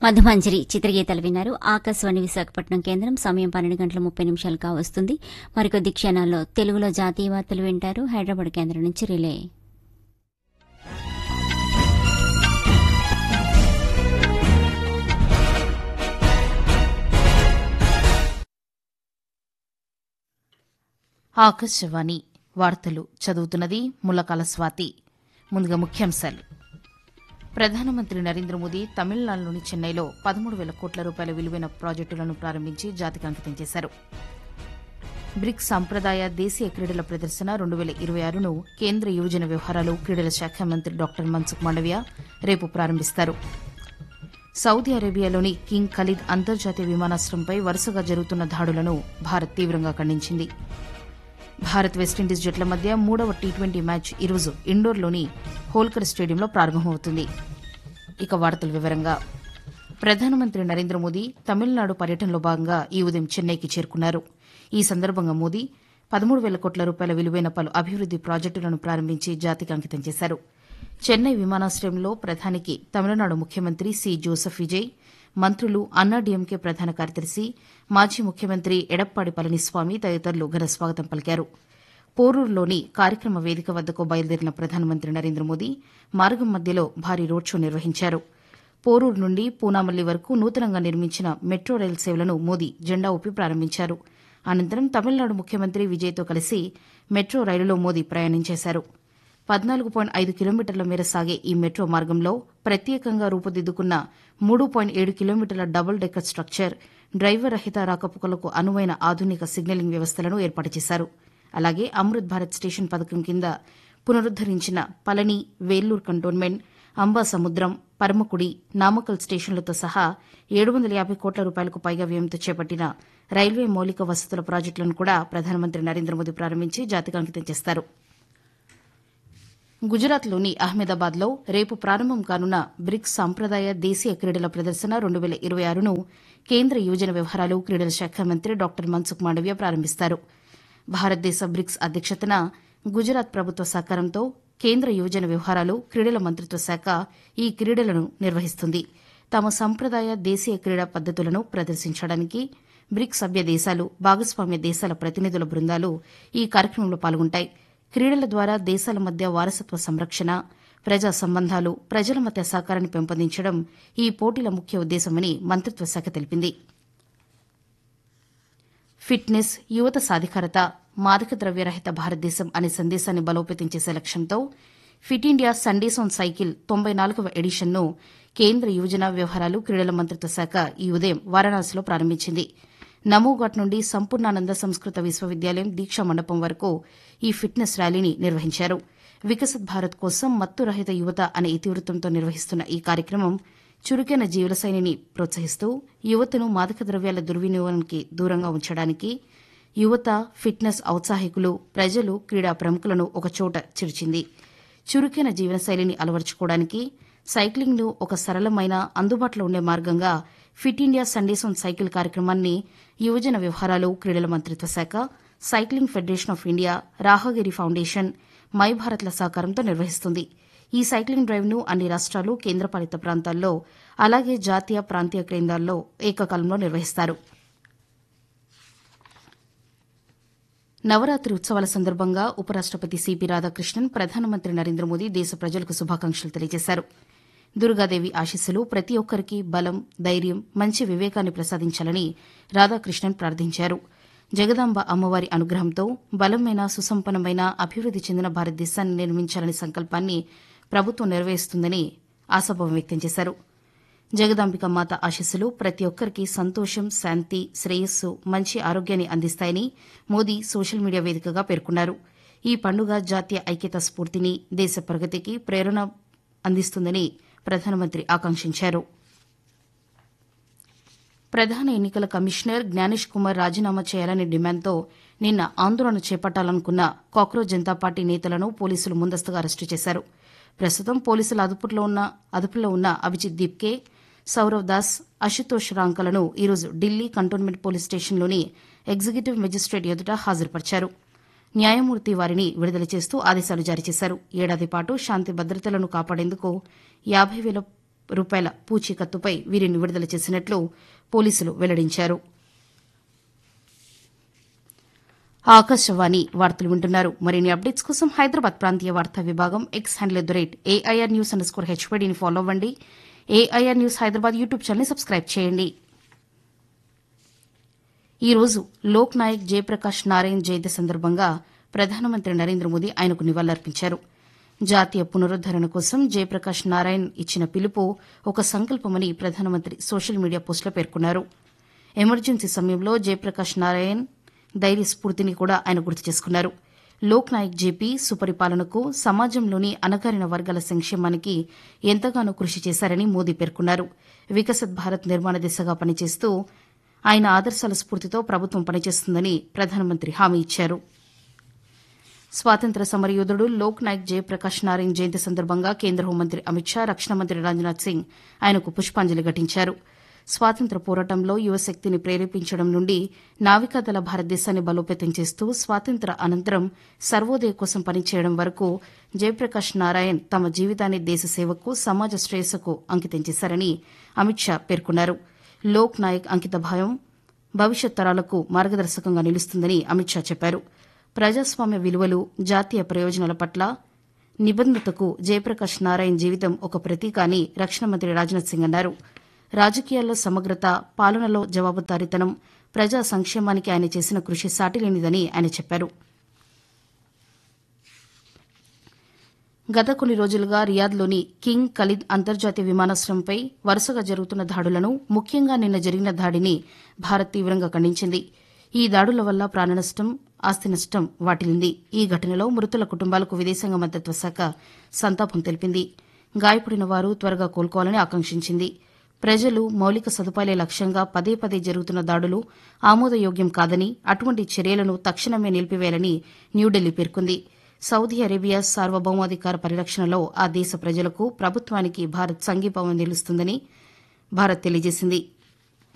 మధుమంజరి చిత్రగీతాలు విన్నారు ఆకాశవాణి విశాఖపట్నం కేంద్రం సమయం పన్నెండు గంటల ముప్పై నిమిషాలు కావస్తుంది మరికొద్ది క్షణాల్లో తెలుగులో జాతీయ వార్తలు వింటారు హైదరాబాద్ కేంద్రం నుంచి రిలే ఆకాశవాణి వార్తలు చదువుతున్నది ముల్లకాల స్వాతి ముందుగా ముఖ్యాంశాలు ప్రధానమంత్రి నరేంద్ర మోదీ తమిళనాడులోని చెన్నైలో పదమూడు వేల కోట్ల రూపాయల విలువైన ప్రాజెక్టులను ప్రారంభించి జాతికి అంకితం చేశారు బ్రిక్స్ సంప్రదాయ దేశీయ క్రీడల ప్రదర్శన రెండు వేల ఇరవై ఆరును కేంద్ర యువజన వ్యవహారాలు క్రీడల శాఖ మంత్రి డాక్టర్ మన్సుఖ్ మాండవ్య రేపు ప్రారంభిస్తారు సౌదీ అరేబియాలోని కింగ్ ఖలీద్ అంతర్జాతీయ విమానాశ్రయంపై వరుసగా జరుగుతున్న దాడులను భారత్ తీవ్రంగా ఖండించింది భారత్ వెస్టిండీస్ జట్ల మధ్య మూడవ టీ ట్వంటీ మ్యాచ్ ఈరోజు ఇండోర్లోని హోల్కర్ స్టేడియంలో ప్రారంభమవుతుంది ఇక వార్తల వివరంగా ప్రధానమంత్రి నరేంద్ర మోదీ తమిళనాడు పర్యటనలో భాగంగా ఈ ఉదయం చెన్నైకి చేరుకున్నారు ఈ సందర్భంగా మోదీ పదమూడు వేల కోట్ల రూపాయల విలువైన పలు అభివృద్ది ప్రాజెక్టులను ప్రారంభించి జాతికి అంకితం చేశారు చెన్నై విమానాశ్రయంలో ప్రధానికి తమిళనాడు ముఖ్యమంత్రి సి జోసెఫ్ విజయ్ మంత్రులు అన్నాడీఎంకే ప్రధాన కార్యదర్శి మాజీ ముఖ్యమంత్రి ఎడప్పాడి పళనిస్వామి తదితరులు ఘన స్వాగతం పలికారు పోరూరులోని కార్యక్రమ వేదిక వద్దకు బయలుదేరిన ప్రధానమంత్రి నరేంద్ర మోదీ మార్గం మధ్యలో భారీ రోడ్ షో నిర్వహించారు పోరూరు నుండి పూనామల్లి వరకు నూతనంగా నిర్మించిన మెట్రో రైలు సేవలను మోదీ జెండా ఊపి ప్రారంభించారు అనంతరం తమిళనాడు ముఖ్యమంత్రి విజయ్తో కలిసి మెట్రో రైలులో మోదీ ప్రయాణం చేశారు పద్నాలుగు పాయింట్ ఐదు కిలోమీటర్ల మేర సాగే ఈ మెట్రో మార్గంలో ప్రత్యేకంగా రూపుదిద్దుకున్న మూడు పాయింట్ ఏడు కిలోమీటర్ల డబుల్ డెక్కర్ స్ట్రక్చర్ డ్రైవర్ రహిత రాకపోకలకు అనువైన ఆధునిక సిగ్నలింగ్ వ్యవస్థలను ఏర్పాటు చేశారు అలాగే అమృత్ భారత్ స్టేషన్ పథకం కింద పునరుద్దరించిన పళని వేల్లూరు కంటోన్మెంట్ అంబా సముద్రం పరమకుడి నామకల్ స్టేషన్లతో సహా ఏడు వందల యాభై కోట్ల రూపాయలకు పైగా వ్యయంతో చేపట్టిన రైల్వే మౌలిక వసతుల ప్రాజెక్టులను కూడా ప్రధానమంత్రి నరేంద్ర మోదీ ప్రారంభించి జాతికి అంకితం చేస్తారు గుజరాత్లోని అహ్మదాబాద్లో రేపు ప్రారంభం కానున్న బ్రిక్స్ సాంప్రదాయ దేశీయ క్రీడల ప్రదర్శన రెండు వేల ఇరవై ఆరును కేంద్ర యువజన వ్యవహారాలు క్రీడల శాఖ మంత్రి డాక్టర్ మన్సుఖ్ మాండవ్య ప్రారంభిస్తారు భారతదేశ బ్రిక్స్ అధ్యక్షతన గుజరాత్ ప్రభుత్వ సహకారంతో కేంద్ర యువజన వ్యవహారాలు క్రీడల మంత్రిత్వ శాఖ ఈ క్రీడలను నిర్వహిస్తుంది తమ సంప్రదాయ దేశీయ క్రీడా పద్దతులను ప్రదర్శించడానికి బ్రిక్స్ సభ్య దేశాలు భాగస్వామ్య దేశాల ప్రతినిధుల బృందాలు ఈ కార్యక్రమంలో పాల్గొంటాయి క్రీడల ద్వారా దేశాల మధ్య వారసత్వ సంరక్షణ ప్రజా సంబంధాలు ప్రజల మధ్య సహకారాన్ని పెంపొందించడం ఈ పోటీల ముఖ్య ఉద్దేశమని మంత్రిత్వ శాఖ తెలిపింది ఫిట్నెస్ యువత సాధికారత మాదక ద్రవ్యరహిత భారతదేశం అనే సందేశాన్ని బలోపేతం చేసే లక్ష్యంతో fit India Sundays on cycle తొంభై నాలుగవ ఎడిషన్ను కేంద్ర యువజన వ్యవహారాలు క్రీడల మంత్రిత్వ శాఖ ఈ ఉదయం వారణాసిలో ప్రారంభించింది నమోఘాట్ నుండి సంపూర్ణానంద సంస్కృత విశ్వవిద్యాలయం దీక్షా మండపం వరకు ఈ ఫిట్నెస్ ర్యాలీని నిర్వహించారు వికసిత్ భారత్ కోసం మత్తు రహిత యువత అనే ఇతివృత్తంతో నిర్వహిస్తున్న ఈ కార్యక్రమం చురుకైన జీవనశైలిని ప్రోత్సహిస్తూ యువతను మాదక ద్రవ్యాల దుర్వినియోగానికి దూరంగా ఉంచడానికి యువత ఫిట్నెస్ ఔత్సాహికులు ప్రజలు క్రీడా ప్రముఖులను ఒకచోట చేర్చింది చురుకైన జీవనశైలిని అలవర్చుకోవడానికి సైక్లింగ్ను ఒక సరళమైన అందుబాటులో ఉండే మార్గంగా fit India Sundays on cycle కార్యక్రమాన్ని యువజన వ్యవహారాలు క్రీడల మంత్రిత్వ శాఖ cycling federation of India Rahagiri foundation my భారత్ల సహకారంతో నిర్వహిస్తుంది ఈ సైక్లింగ్ డ్రైవ్ను అన్ని రాష్ట్రాలు కేంద్రపాలిత ప్రాంతాల్లో అలాగే జాతీయ ప్రాంతీయ కేంద్రాల్లో ఏకకాలంలో నిర్వహిస్తారు నవరాత్రి ఉత్సవాల సందర్భంగా ఉపరాష్టపతి సిపి రాధాకృష్ణన్ ప్రధానమంత్రి నరేంద్ర మోదీ దేశ ప్రజలకు శుభాకాంక్షలు తెలియజేశారు దుర్గాదేవి ఆశీస్సులు ప్రతి ఒక్కరికి బలం ధైర్యం మంచి వివేకాన్ని ప్రసాదించాలని రాధాకృష్ణన్ ప్రార్థించారు జగదాంబ అమ్మవారి అనుగ్రహంతో బలమైన సుసంపన్నమైన అభివృద్ది చెందిన భారతదేశాన్ని నిర్మించాలనే సంకల్పాన్ని ప్రభుత్వం నెరవేరుస్తుందని ఆశాభావం వ్యక్తం చేశారు జగదాంబిక మాత ఆశీస్సులు ప్రతి ఒక్కరికి సంతోషం శాంతి శ్రేయస్సు మంచి ఆరోగ్యాన్ని అందిస్తాయని మోదీ సోషల్ మీడియా వేదికగా పేర్కొన్నారు ఈ పండుగ జాతీయ ఐక్యత స్ఫూర్తిని దేశ ప్రగతికి ప్రేరణ అందిస్తుందని ప్రధానమంత్రి ఆకాంక్షించారు ప్రధాన ఎన్నికల కమిషనర్ జ్ఞానేష్ కుమార్ రాజీనామా చేయాలనే డిమాండ్తో నిన్న ఆందోళన చేపట్టాలనుకున్న కాక్రోజ్ జనతా పార్టీ నేతలను పోలీసులు ముందస్తుగా అరెస్టు చేశారు ప్రస్తుతం పోలీసుల అదుపులో ఉన్న అదుపులో ఉన్న అభిజిత్ దీప్కే సౌరవ్ దాస్ అశుతోష్ రాంకలను ఈరోజు ఢిల్లీ కంటోన్మెంట్ పోలీస్ స్టేషన్లోని ఎగ్జిక్యూటివ్ మెజిస్ట్రేట్ ఎదుట హాజరుపరిచారు న్యాయమూర్తి వారిని విడుదల చేస్తూ ఆదేశాలు జారీ చేశారు ఏడాది పాటు శాంతి భద్రతలను కాపాడేందుకు యాబై వేల రూపాయల పూచీకత్తుపై వీరిని విడుదల చేసినట్లు పోలీసులు వెల్లడించారు ఆకాశవాణి వార్తలు వింటున్నారు మరిన్ని అప్డేట్స్ కోసం హైదరాబాద్ ప్రాంతీయ వార్తా విభాగం X handle at the rate AIR news under score హెచ్పీడీని ఫాలో అవ్వండి AIR news Hyderabad YouTube channel subscribe చేయండి ఈ రోజు లోక్ నాయక్ జయప్రకాష్ నారాయణ్ జయంతి సందర్భంగా ప్రధానమంత్రి నరేంద్ర మోదీ ఆయనకు నివాళులర్పించారు జాతీయ పునరుద్దరణ కోసం జయప్రకాష్ నారాయణ్ ఇచ్చిన పిలుపు ఒక సంకల్పమని ప్రధానమంత్రి సోషల్ మీడియా పోస్టులో పేర్కొన్నారు ఎమర్జెన్సీ సమయంలో జయప్రకాష్ నారాయణ్ ధైర్య స్ఫూర్తిని కూడా ఆయన గుర్తు చేసుకున్నారు లోక్ నాయక్ జేపీ సుపరిపాలనకు సమాజంలోని అణగారిన వర్గాల సంక్షేమానికి ఎంతగానో కృషి చేశారని మోదీ పేర్కొన్నారు వికసిత్ భారత్ నిర్మాణ దిశగా పనిచేస్తూ ఆయన ఆదర్శాల స్ఫూర్తితో ప్రభుత్వం పనిచేస్తుందని ప్రధానమంత్రి హామీ ఇచ్చారు స్వాతంత్ర సమరయోధుడు లోక్ నాయక్ జయప్రకాష్ నారాయణ్ జయంతి సందర్భంగా కేంద్ర హోంమంత్రి అమిత్ షా రక్షణ మంత్రి రాజ్నాథ్ సింగ్ ఆయనకు పుష్పాంజలి ఘటించారు స్వాతంత్ర పోరాటంలో యువశక్తిని ప్రేరేపించడం నుండి నావికాదళ భారతదేశాన్ని బలోపేతం చేస్తూ స్వాతంత్ర అనంతరం సర్వోదయ కోసం పనిచేయడం వరకు జయప్రకాష్ నారాయణ్ తమ జీవితాన్ని దేశ సేవకు సమాజ శ్రేయస్సుకు అంకితం చేశారని అమిత్ షా పేర్కొన్నారు లోక్ నాయక్ అంకితభావం భవిష్యత్ తరాలకు మార్గదర్శకంగా నిలుస్తుందని అమిత్ షా చెప్పారు ప్రజాస్వామ్య విలువలు జాతీయ ప్రయోజనాల పట్ల నిబద్దతకు జయప్రకాష్ నారాయణ్ జీవితం ఒక ప్రతీక అని రక్షణ మంత్రి రాజ్నాథ్ సింగ్ అన్నారు రాజకీయాల్లో సమగ్రత పాలనలో జవాబుదారీతనం ప్రజా సంక్షేమానికి ఆయన చేసిన కృషి సాటిలేనిదని ఆయన చెప్పారు గత కొన్ని రోజులుగా రియాద్లోని కింగ్ ఖలీద్ అంతర్జాతీయ విమానాశ్రయంపై వరుసగా జరుగుతున్న దాడులను ముఖ్యంగా నిన్న జరిగిన దాడిని భారత్ తీవ్రంగా ఖండించింది ఈ దాడుల వల్ల ప్రాణనష్టం ఆస్తి నష్టం వాటిల్లింది ఈ ఘటనలో మృతుల కుటుంబాలకు విదేశాంగ మంత్రిత్వ శాఖ సంతాపం తెలిపింది గాయపడిన వారు త్వరగా కోలుకోవాలని ఆకాంక్షించింది ప్రజలు మౌలిక సదుపాయాలే లక్ష్యంగా పదే పదే జరుగుతున్న దాడులు ఆమోదయోగ్యం కాదని అటువంటి చర్యలను తక్షణమే నిలిపివేయాలని న్యూఢిల్లీ పేర్కొంది సౌదీ అరేబియా సార్వభౌమాధికార పరిరక్షణలో ఆ దేశ ప్రజలకు ప్రభుత్వానికి భారత్ సంఘీభావం నిలుస్తుందని భారత్ తెలియజేసింది